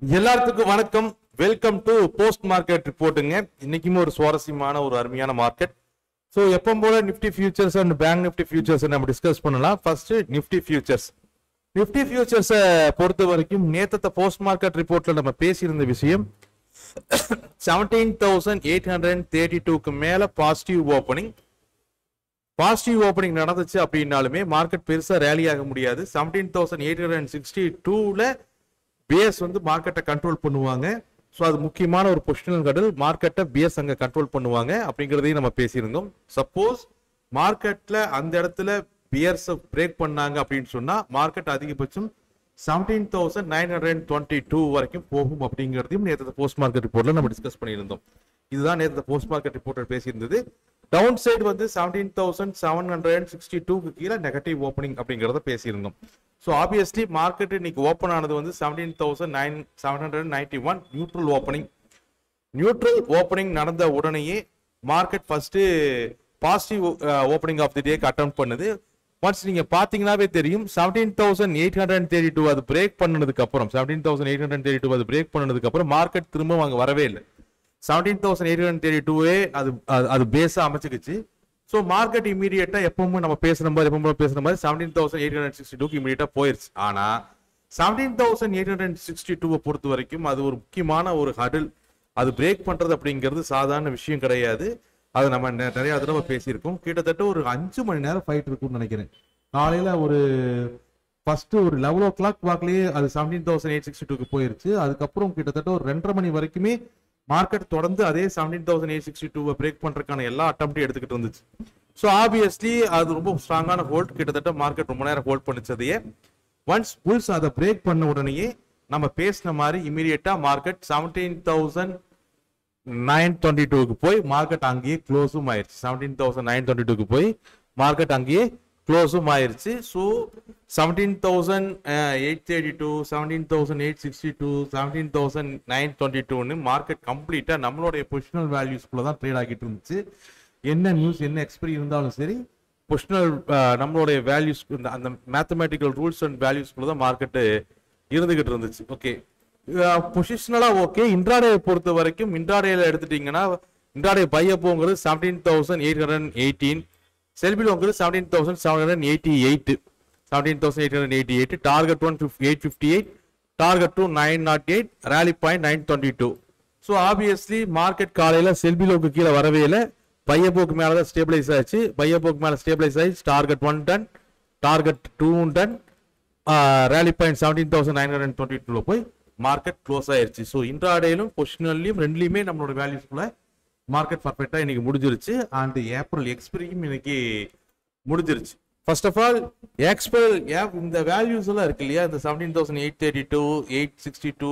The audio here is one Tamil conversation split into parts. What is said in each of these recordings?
எல்லாத்துக்கும் வணக்கம் வெல்கம் டு போஸ்ட் மார்க்கெட் ரிப்போர்ட்டுங்க இன்னைக்குமே ஒரு சுவாரஸ்யமான ஒரு அருமையான மார்க்கெட் ஸோ எப்பவும் போல Nifty futures and bank Nifty futures நம்ம டிஸ்கஸ் பண்ணலாம் ஃபர்ஸ்ட் நிஃப்டி ஃபியூச்சர்ஸ் நிஃப்டி ஃபியூச்சர்ஸை பொறுத்த வரைக்கும் நேத்தத்த போஸ்ட் மார்க்கெட் ரிப்போர்ட்ல நம்ம பேசியிருந்த விஷயம் seventeen thousand eight hundred thirty டூக்கு மேல பாசிட்டிவ் ஓப்பனிங் பாசிட்டிவ் ஓப்பனிங் நடந்துச்சு அப்படின்னாலுமே மார்க்கெட் பெருசா ரேலி ஆக முடியாது seventeen thousand eight hundred sixty டூல பிஎஸ் வந்து மார்க்கெட்டை கண்ட்ரோல் பண்ணுவாங்க ஸோ அது முக்கியமான ஒரு பொசிஷனல் கடல் மார்க்கெட்டை பிஎஸ் அங்கே கண்ட்ரோல் பண்ணுவாங்க அப்படிங்கிறதையும் நம்ம பேசியிருந்தோம் சப்போஸ் மார்க்கெட்ல அந்த இடத்துல பியர்ஸ் பிரேக் பண்ணாங்க அப்படின்னு சொன்னா மார்க்கெட் அதிகபட்சம் seventeen thousand nine hundred twenty two வரைக்கும் போகும் அப்படிங்கிறதையும் நேற்று போஸ்ட் மார்க்கெட் ரிப்போர்ட்ல நம்ம டிஸ்கஸ் பண்ணியிருந்தோம் இதுதான் நேற்று போஸ்ட் மார்க்கெட் ரிப்போர்ட்டர் பேசியிருந்தது டவுன் சைடு வந்து seventeen thousand seven hundred sixty டூக்கு கீழே நெகட்டிவ் ஓப்பனிங் அப்படிங்கிறத பேசியிருந்தோம் ஸோ ஆப்வியஸ்லி மார்க்கெட் இன்னைக்கு ஓப்பன் ஆனது வந்து seventeen thousand nine seven hundred ninety one neutral opening neutral opening நடந்த உடனேயே market first positive opening of the டேக்கு அட்டம் பண்ணுது ஒன்ஸ் நீங்க பாத்தீங்கன்னாவே தெரியும் seventeen thousand eight hundred thirty two அது பிரேக் பண்ணதுக்கு அப்புறம் seventeen thousand eight hundred thirty two அது பிரேக் பண்ணதுக்கு அப்புறம் மார்க்கெட் திரும்ப அங்க வரவே இல்லை seventeen thousand eight hundred thirty டூவே அது அது- அது பேஸா அமைச்சுக்கிச்சு ஸோ மார்க்கெட் இமீடியட்டா எப்பவும் நம்ம பேசுற மாதிரி எப்பவும் பேசுற மாதிரி seventeen thousand eight hundred sixty டூக்கு இமீடியட்டா போயிருச்சு ஆனா seventeen thousand eight hundred sixty டூவை பொறுத்த வரைக்கும் அது ஒரு முக்கியமான ஒரு ஹடில் அது பிரேக் பண்றது அப்படிங்கிறது சாதாரண விஷயம் கிடையாது அது நம்ம நெ- நிறைய தடவை பேசியிருக்கோம் கிட்டத்தட்ட ஒரு அஞ்சு மணி நேரம் ஃபைட் இருக்கும்னு நினைக்கிறேன் காலையில ஒரு ஃபர்ஸ்ட் ஒரு லெவல் ஓ கிளாக் வாக்லயே அது செவன்டீன் தௌசண்ட் எயிட் சிக்ஸ்டி டூக்கு போயிருச்சு அதுக்கப்புறம் கிட்டத்தட்ட ஒரு ரெண்டரை மணி வரைக்குமே மார்க்கெட் தொடர்ந்து அதே செவன்டீன் தௌசண்ட் எயிட் சிக்ஸ்டி டூவை பிரேக் பண்றதுக்கான எல்லா அட்டம்ப்டையும் எடுத்துக்கிட்டு இருந்துச்சு ஸோ ஆப்வியஸ்லி அது ரொம்ப ஸ்ட்ராங்கான ஹோல்ட் கிட்டத்தட்ட மார்க்கெட் ரொம்ப நேரம் ஹோல்ட் பண்ணிச்சதையே ஒன்ஸ் புல்ஸ் அதை பிரேக் பண்ண உடனேயே நம்ம பேசின மாதிரி இமீடியட்டா market seventeen thousand nine twenty டூக்கு போய் மார்க்கெட் அங்கேயே க்ளோஸும் ஆயிருச்சு செவன்டீன் தௌசண்ட் நைன் டுவெண்ட்டி டூக்கு போய் மார்க்கெட் அங்கேயே க்ளோஸும் ஆயிருச்சு so seventeen thousand eight thirty two seventeen thousand eight sixty two seventeen thousand nine twenty டூன்னு மார்க்கெட் கம்ப்ளீட்டாக நம்மளுடைய பொசிஷனல் வேல்யூஸ்குள்ள தான் ட்ரேட் ஆகிட்டு இருந்துச்சு என்ன நியூஸ் என்ன எக்ஸ்பெரி இருந்தாலும் சரி பொசிஷனல் நம்மளுடைய வேல்யூஸ் அந்த மேத்தமேட்டிக்கல் ரூல்ஸ் அண்ட் வேல்யூஸ்குள்ள தான் மார்க்கெட்டு இருந்துகிட்டு இருந்துச்சு ஓகே பொசிஷனலா ஓகே இன்ட்ராடே பொறுத்த வரைக்கும் இன்ட்ராடேல எடுத்துட்டீங்கன்னா இன்ட்ராடே பையப்போங்கிறது seventeen thousand eight hundred eighteen செல்பிலோங்கிறது seventeen thousand seven hundred eighty eight seventeen thousand eight hundred eighty eight target one eight fifty eight target two nine not eight rally point nine twenty two so obviously market காலையில செல்பிலோக்கு கீழே வரவே இல்லை பையப்போக்கு மேலே தான் ஸ்டேபிளைஸ் ஆச்சு பையப்போக்கு மேலே ஸ்டேபிளைஸ் ஆயிடுச்சு target one done target two done rally point seventeen thousand nine hundred twenty டூல போய் மார்க்கெட் க்ளோஸ் ஆயிருச்சு ஸோ இன்ட்ராடேலும் பொசிஷனல்லையும் ரெண்டுலையுமே நம்மளோட வேல்யூஸ்குள்ள மார்க்கெட் பர்ஃபெக்டா இன்னைக்கு முடிஞ்சிருச்சு அண்ட் ஏப்ரல் எக்ஸ்பிரியும் இன்னைக்கு முடிஞ்சிருச்சு ஃபர்ஸ்ட் ஆஃப் ஆல் எக்ஸ்பெல் இந்த வேல்யூஸ் எல்லாம் இருக்கு இல்லையா இந்த seventeen thousand eight thirty two eight sixty two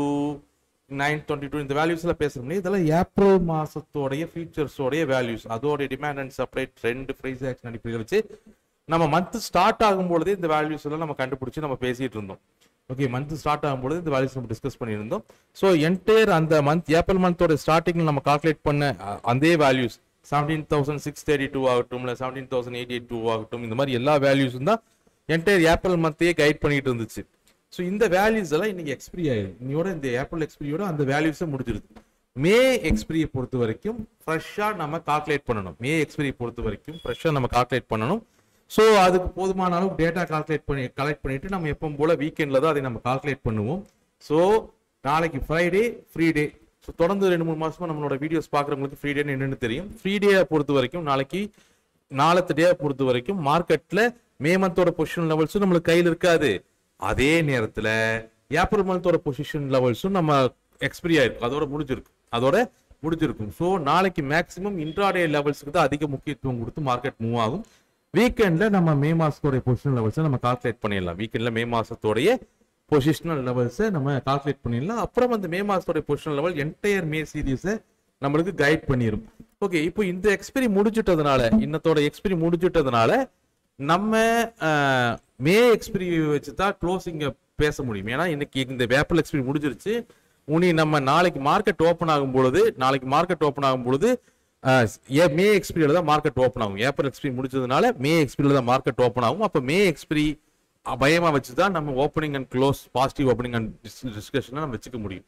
nine twenty two இந்த வேல்யூஸ் எல்லாம் பேசுறோம் இல்லையா, இதெல்லாம் ஏப்ரல் மாசத்தோடைய ஃபியூச்சர்ஸோடைய வேல்யூஸ் அதோட demand and supply trend price action அடிப்படையில் வச்சு நம்ம மந்த் ஸ்டார்ட் ஆகும் பொழுதே இந்த வேல்யூஸ் எல்லாம் நம்ம கண்டுபிடிச்சு நம்ம பேசிட்டு இருந்தோம் ஓகே மந்த் ஸ்டார்ட் ஆகும்போது இந்த வேல்யூஸ் நம்ம டிஸ்கஸ் பண்ணியிருந்தோம் ஸோ என்டையர் அந்த மந்த் ஏப்ரல் மந்தோட ஸ்டார்டிங்ல நம்ம கால்குலேட் பண்ண அ- அதே values seventeen thousand six thirty two ஆகட்டும் இல்லை செவன்டீன் தௌசண்ட் எயிட்டி டூ ஆகட்டும் இந்த மாதிரி எல்லா வேல்யூஸும் தான் என்டையர் ஏப்ரல் மந்த்தையே கைட் பண்ணிட்டு இருந்துச்சு ஸோ இந்த வேல்யூஸ் எல்லாம் இன்னைக்கு எக்ஸ்பிரி ஆயிடுது இன்னையோட இந்த ஏப்ரல் எக்ஸ்பிரியோட அந்த வேல்யூஸை முடிஞ்சிருது மே எக்ஸ்பிரியை பொறுத்த வரைக்கும் ஃப்ரெஷ்ஷாக நம்ம கால்குலேட் பண்ணணும் மே எக்ஸ்பிரியை பொறுத்த வரைக்கும் ஃப்ரெஷ்ஷாக நம்ம கால்குலேட் பண்ணணும் ஸோ அதுக்கு போதுமான அளவு டேட்டா கால்குலேட் பண்ணி கலெக்ட் பண்ணிட்டு நம்ம எப்பவும் போல வீக்கெண்ட்ல தான் அதை நம்ம கால்குலேட் பண்ணுவோம் ஸோ நாளைக்கு ஃப்ரைடே ஃப்ரீ டே ஸோ தொடர்ந்து ரெண்டு மூணு மாசமா நம்மளோட வீடியோஸ் பார்க்குறவங்களுக்கு ஃப்ரீ டேன்னு என்னன்னு தெரியும் ஃப்ரீ டே பொறுத்த வரைக்கும் நாளைக்கு நாளத்து டே பொறுத்த வரைக்கும் மார்க்கெட்ல மே மந்தோட பொசிஷன் லெவல்ஸும் நம்மளுக்கு கையில் இருக்காது அதே நேரத்துல ஏப்ரல் மந்தோட பொசிஷன் லெவல்ஸும் நம்ம எக்ஸ்பிரி ஆயிருக்கும் அதோட முடிஞ்சிருக்கு அதோட முடிஞ்சிருக்கும் ஸோ நாளைக்கு மேக்ஸிமம் இன்ட்ராடே லெவல்ஸுக்கு தான் அதிக முக்கியத்துவம் கொடுத்து மார்க்கெட் மூவ் ஆகும் வீக்கெண்ட்ல நம்ம மே மாசத்தோட பொசிஷன் லெவல்ஸை நம்ம கால்குலேட் பண்ணிடலாம் வீக்கெண்ட்ல மே மாசத்தோடைய பொசிஷனல் லெவல்ஸை நம்ம கால்குலேட் பண்ணிடலாம் அப்புறம் அந்த மே மாசத்தோட பொசிஷனல் லெவல் என்டையர் மே சீரீஸை நம்மளுக்கு கைட் பண்ணிரும் ஓகே இப்போ இந்த எக்ஸ்பெரி முடிஞ்சிட்டதுனால இன்னத்தோட எக்ஸ்பெரி முடிஞ்சிட்டதுனால நம்ம அஹ், மே எக்ஸ்பெரி வச்சு தான் க்ளோசிங்க பேச முடியும் ஏன்னா இன்னைக்கு இந்த ஏப்ரல் எக்ஸ்பெரி முடிஞ்சிருச்சு உனி நம்ம நாளைக்கு மார்க்கெட் ஓப்பன் ஆகும் பொழுது நாளைக்கு மார்க்கெட் ஓப்பன் ஆகும் பொழுது அஹ், ஏ- மே எக்ஸ்பிரியில தான் மார்க்கெட் ஓப்பன் ஆகும் ஏப்ரல் எக்ஸ்பிரி முடிச்சதுனால மே எக்ஸ்பிரியில தான் மார்க்கெட் ஓப்பன் ஆகும் அப்போ மே எக்ஸ்பிரி பயமா வச்சு தான் நம்ம opening and close positive opening and டிஸ்கஷனை நம்ம வச்சுக்க முடியும்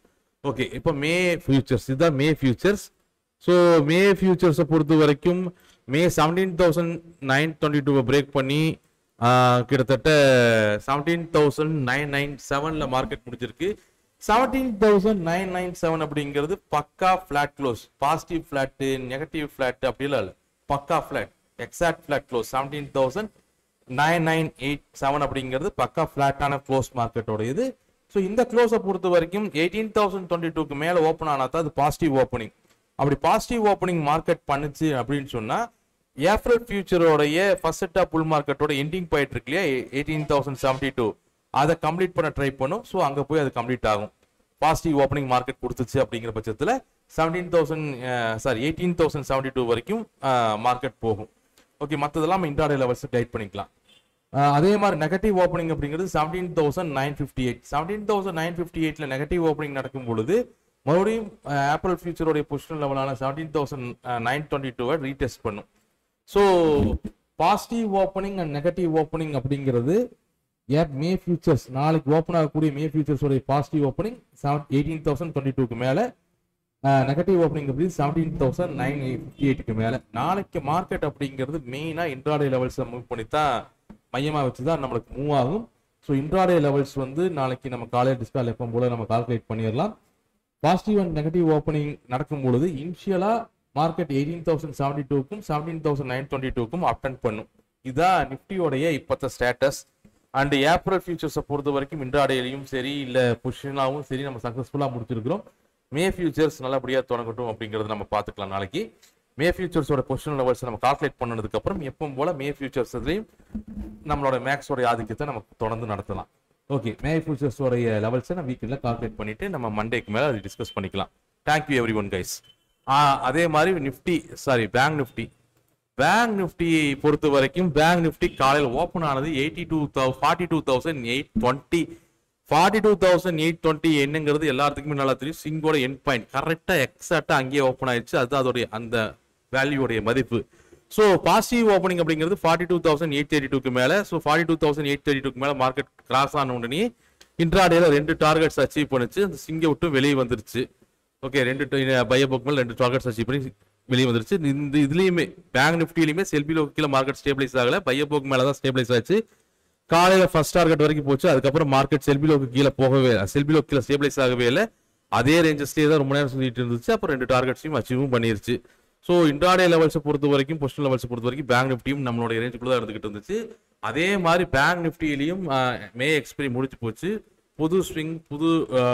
ஓகே இப்போ மே ஃபியூச்சர்ஸ் இதுதான் மே ஃபியூச்சர்ஸ் ஸோ மே ஃபியூச்சர்ஸை பொறுத்த வரைக்கும் May seventeen thousand nine twenty டூவை பிரேக் பண்ணி ஆஹ், கிட்டத்தட்ட செவன்டீன் தௌசண்ட் நைன் நைன் செவனில் மார்க்கெட் முடிஞ்சிருக்கு seventeen thousand nine nine seven அப்படிங்கிறது பக்கா flat close positive flat negative flat அப்படிலாம் இல்லை பக்கா flat exact flat close seventeen thousand nine nine eight seven அப்படிங்கிறது பக்கா ஃபிளாட்டான க்ளோஸ் மார்க்கெட்டோட இது ஸோ இந்த க்ளோஸை பொறுத்த வரைக்கும் எயிட்டீன் தௌசண்ட் டுவெண்ட்டி டூக்கு மேலே ஓப்பன் ஆனால் தான் அது பாசிட்டிவ் ஓப்பனிங் அப்படி பாசிட்டிவ் ஓப்பனிங் மார்க்கெட் பண்ணுச்சு அப்படின்னு சொன்னா ஏப்ரல் ஃபியூச்சரோடைய ஃபர்ஸ்ட் செட் ஆஃப் புல் மார்க்கெட்டோட எண்டிங் பாயிண்ட் இருக்கு இல்லையா எயிட்டீன் தௌசண்ட் செவன்டி டூ அதை கம்ப்ளீட் பண்ண ட்ரை பண்ணும் ஸோ அங்கே போய் அது கம்ப்ளீட் ஆகும் பாசிட்டிவ் ஓப்பனிங் மார்க்கெட் கொடுத்துச்சு அப்படிங்கிற பட்சத்தில் seventeen thousand sorry eighteen thousand seventy two வரைக்கும் மார்க்கெட் போகும் ஓகே மற்றதெல்லாம் இன்ட்ராடே லெவல்ஸ் கைட் பண்ணிக்கலாம் ஆஹ் அதே மாதிரி நெகட்டிவ் ஓப்பனிங் அப்படிங்கிறது seventeen thousand nine fifty eight seventeen thousand nine fifty எயிட்ல நெகட்டிவ் ஓப்பனிங் நடக்கும் பொழுது மறுபடியும் ஆப்பிள் ஃபியூச்சருடைய பொசிஷன் லெவலான செவன்டீன் தௌசண்ட் நைன் டுவெண்ட்டி டூவை ரீடெஸ்ட் பண்ணும் so positive opening and negative opening அப்படிங்கிறது ஏப் மே ஃபியூச்சர்ஸ் நாளைக்கு ஓப்பன் ஆகக்கூடிய மே ஃபியூச்சர்ஸோடைய positive opening seven eighteen thousand twenty டூக்கு மேலே நெகட்டிவ் ஓப்பனிங் அப்படி செவன்டீன் தௌசண்ட் நைன் ஃபிஃப்டி எயிட்டுக்கு மேலே நாளைக்கு மார்க்கெட் அப்படிங்கிறது மெயினாக இன்ட்ராடே லெவல்ஸை மூவ் பண்ணி தான் மையமாக வச்சு தான் நம்மளுக்கு மூவ் ஆகும் ஸோ இன்ட்ராடே லெவல்ஸ் வந்து நாளைக்கு நம்ம காலையில் டிஸ்கால் எப்போ போல நம்ம கால்குலேட் பண்ணிடலாம் பாசிட்டிவ் அண்ட் நெகட்டிவ் ஓப்பனிங் நடக்கும் பொழுது இனிஷியலா மார்க்கெட் எயிட்டீன் தௌசண்ட் செவன்டி டூக்கும் செவன்டீன் தௌசண்ட் நைன் டுவெண்ட்டி டூக்கும் அப்டன் பண்ணும் இதான் நிஃப்டியோடைய இப்பத்த ஸ்டேட்டஸ் அண்ட் ஏப்ரல் ஃபியூச்சர்ஸை பொறுத்த வரைக்கும் இன்ட்ராடேலையும் சரி இல்லை புஷனாவும் சரி நம்ம சக்ஸஸ்ஃபுல்லாக முடிச்சிருக்கிறோம் மே ஃபியூச்சர்ஸ் நல்லபடியாக தொடங்கட்டும் அப்படிங்கிறத நம்ம பார்த்துக்கலாம் நாளைக்கு மே ஃபியூச்சர்ஸோட பொசிஷன் லெவல்ஸ் நம்ம கால்குலேட் பண்ணதுக்கு அப்புறம் எப்பவும் போல மே ஃபியூச்சர்ஸ்லையும் நம்மளோட மேக்ஸோட ஆதிக்கத்தை நம்ம தொடர்ந்து நடத்தலாம் ஓகே மே ஃபியூச்சர்ஸோடைய லெவல்ஸை நம்ம வீக்கில் கால்குலேட் பண்ணிட்டு நம்ம மண்டேக்கு மேலே அதை டிஸ்கஸ் பண்ணிக்கலாம் தேங்க்யூ எவ்ரி ஒன் கைஸ் அதே மாதிரி Nifty sorry bank Nifty bank Nifty பொறுத்த வரைக்கும் பேங்க் நிஃப்டி காலையில் ஓப்பன் ஆனது எயிட்டி டூ தௌ forty two thousand eight twenty forty two thousand eight twenty என்னங்கிறது எல்லாத்துக்குமே நல்லா தெரியும் சிங்கோட எண்ட் பாயிண்ட் கரெக்டாக எக்ஸாக்டாக அங்கேயே ஓப்பன் ஆயிடுச்சு அதுதான் அதோடைய அந்த வேல்யூடைய மதிப்பு ஸோ பாசிட்டிவ் ஓப்பனிங் அப்படிங்கிறது forty two thousand eight thirty டூக்கு மேலே so forty two thousand eight thirty டூக்கு மேலே மார்க்கெட் கிராஸ் ஆன உடனே இன்ட்ராடேல ரெண்டு டார்கெட்ஸ் அச்சீவ் பண்ணுச்சு அந்த சிங்கை விட்டு வெளியே வந்துருச்சு ஓகே ரெண்டு பைய புக் மேலே ரெண்டு டார்கெட்ஸ் அச்சீவ் பண்ணி வெளியே வந்துருச்சு இந்த இதுலயுமே பேங்க் நிஃப்டிலையுமே செல்பிலோ கீழே மார்க்கெட் ஸ்டேபிளைஸ் ஆகல பைய போக்கு மேலே தான் ஸ்டேபிளைஸ் ஆச்சு காலையில ஃபர்ஸ்ட் டார்கெட் வரைக்கும் போச்சு அதுக்கப்புறம் மார்க்கெட் செல்பிலோக்கு கீழே போகவே செல்பிலோ கீழே ஸ்டேபிளைஸ் ஆகவே இல்லை அதே ரேஞ்சஸ்லேயே தான் ரொம்ப நேரம் சுத்திட்டு இருந்துச்சு அப்புறம் ரெண்டு டார்கெட்ஸையும் அச்சீவும் பண்ணிருச்சு ஸோ இன்ட்ராடே லெவல்ஸை பொறுத்த வரைக்கும் பொசிஷன் லெவல்ஸை பொறுத்த வரைக்கும் பேங்க் நிஃப்டியும் நம்மளோட ரேஞ்சுக்குள்ள தான் இருந்துகிட்டு இருந்துச்சு அதே மாதிரி பேங்க் நிஃப்டியிலையும் மே எக்ஸ்பைரி முடிச்சு போச்சு புது ஸ்விங் புது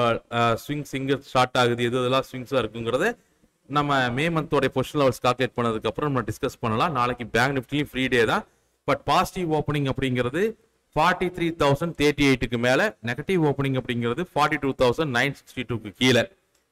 ஸ்விங் சிங்க ஸ்டார்ட் ஆகுது எது இதெல்லாம் ஸ்விங்ஸாக இருக்குங்கிறத நம்ம மே மந்தோட பொசிஷன் லெவல்ஸ் கால்குலேட் பண்ணதுக்கு அப்புறம் நம்ம டிஸ்கஸ் பண்ணலாம் நாளைக்கு பேங்க் நிஃப்டியும் ஃப்ரீ டே தான் பட் பாசிட்டிவ் ஓப்பனிங் அப்படிங்கிறது ஃபார்ட்டி த்ரீ தௌசண்ட் தேர்ட்டி எயிட்டுக்கு மேலே நெகட்டிவ் ஓப்பனிங் அப்படிங்கிறது forty two thousand nine sixty டூக்கு கீழே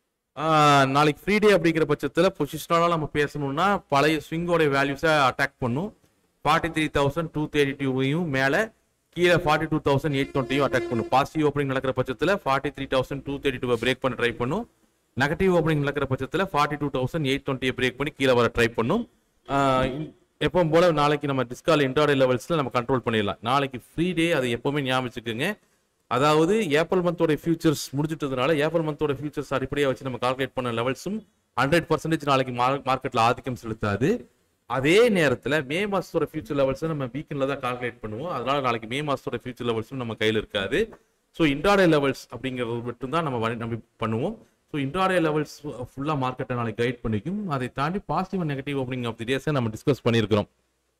ஆஹ் நாளைக்கு ஃப்ரீ டே அப்படிங்கிற பட்சத்தில் பொசிஷனால நம்ம பேசணும்னா பழைய ஸ்விங்கோட வேல்யூஸை அட்டாக் பண்ணும் forty three thousand two thirty டூவையும் மேலே கீழே ஃபார்ட்டி டூ தௌசண்ட் எயிட் டுவெண்ட்டியும் அட்டாக் பண்ணும் பாசிட்டிவ் ஓப்பனிங் நடக்கிற பட்சத்தில் forty three thousand two thirty டூவை பிரேக் பண்ண ட்ரை பண்ணும் நெகட்டிவ் ஓப்பனிங் நடக்கிற பட்சத்தில் ஃபார்ட்டி டூ தௌசண்ட் எயிட் டுவெண்ட்டியை பிரேக் பண்ணி கீழே வர ட்ரை பண்ணும் ஆஹ் இ- எப்பவும் போல நாளைக்கு நம்ம டிஸ்கால் இன்டர்டே லெவல்ஸில் நம்ம கண்ட்ரோல் பண்ணிடலாம் நாளைக்கு ஃப்ரீ டே அதை எப்பவுமே ஞாபகம் வச்சுக்கோங்க அதாவது ஏப்ரல் மந்தோட ஃபியூச்சர்ஸ் முடிஞ்சிட்டதுனால ஏப்ரல் மந்தோட ஃபியூச்சர்ஸ் அடிப்படையாக வச்சு நம்ம கால்குலேட் பண்ண லெவல்ஸும் ஹண்ட்ரட் பர்சன்டேஜ் நாளைக்கு மார்க்கெட்டில் ஆதிக்கம் செலுத்தாது அதே நேரத்தில் மே மாசத்தோட ஃபியூச்சர் லெவல்ஸை நம்ம வீக்கெண்டில் தான் கால்குலேட் பண்ணுவோம் அதனால நாளைக்கு மே மாசத்தோட ஃபியூச்சர் லெவல்ஸும் நம்ம கையில் இருக்காது ஸோ இன்ட்ராடே லெவல்ஸ் அப்படிங்கிறது மட்டும்தான் நம்ம வழி- நம்பி பண்ணுவோம் ஸோ இன்ட்ராடே லெவல்ஸ் ஃபுல்லாக மார்க்கெட்டை நாளைக்கு கைட் பண்ணிக்கும் அதை தாண்டி positive and negative opening of the டேஸை நம்ம டிஸ்கஸ் பண்ணியிருக்கிறோம்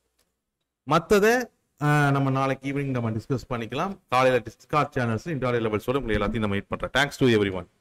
மற்றதை நம்ம நாளைக்கு ஈவினிங் நம்ம டிஸ்கஸ் பண்ணிக்கலாம் காலையில் டிஸ்கார்ட் சேனல்ஸ் இன்ட்ராடே லெவல்ஸோட உங்களை எல்லாத்தையும் நம்ம மீட் பண்ணுறேன் தேங்க்ஸ் டு எவ்ரி ஒன்